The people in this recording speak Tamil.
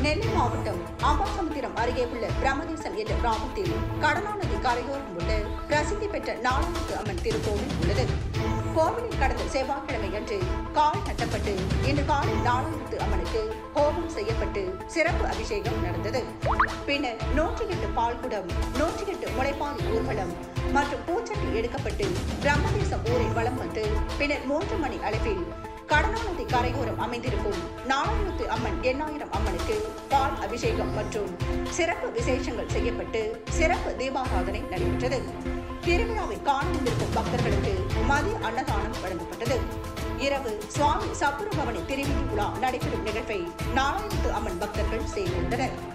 நெல்லை மாவட்டம் அம்பாசமுத்திரம் அருகே உள்ள பிரம்மதேசம் என்ற கிராமத்தில் கடலா நதி கரையோரம் உள்ள பிரசித்தி பெற்ற நாலாமுத்து அம்மன் திருக்கோவில் உள்ளது கோவிலில் கடந்த செவ்வாய்க்கிழமை அன்று கால் நட்டப்பட்டு இன்று காலை நாலாமுத்து அம்மனுக்கு ஹோமம் செய்யப்பட்டு சிறப்பு அபிஷேகம் நடந்தது பின்னர் நூற்றி எட்டு பால்குடம் நூற்றி எட்டு முளைப்பால் ஊர்வலம் மற்றும் பூச்சட்டி எடுக்கப்பட்டு பிரம்மதேசம் ஊரை வலம் வந்து பின்னர் மூன்று மணி அளவில் கடலா நதி கரையோரம் அமைந்திருக்கும் நாலாயிரத்து அம்மன் எண்ணாயிரம் அம்மனுக்கு பால் அபிஷேகம் மற்றும் சிறப்பு விசேஷங்கள் செய்யப்பட்டு சிறப்பு தீபாராதனை நடைபெற்றது திருவிழாவை காண வந்திருக்கும் பக்தர்களுக்கு மதிய அன்னதானம் வழங்கப்பட்டது இரவு சுவாமி சப்புரபவனி திருவிழி உலா நடைபெறும் நிகழ்வை நாலாயிரத்து அம்மன் பக்தர்கள் செய்திருந்தனர்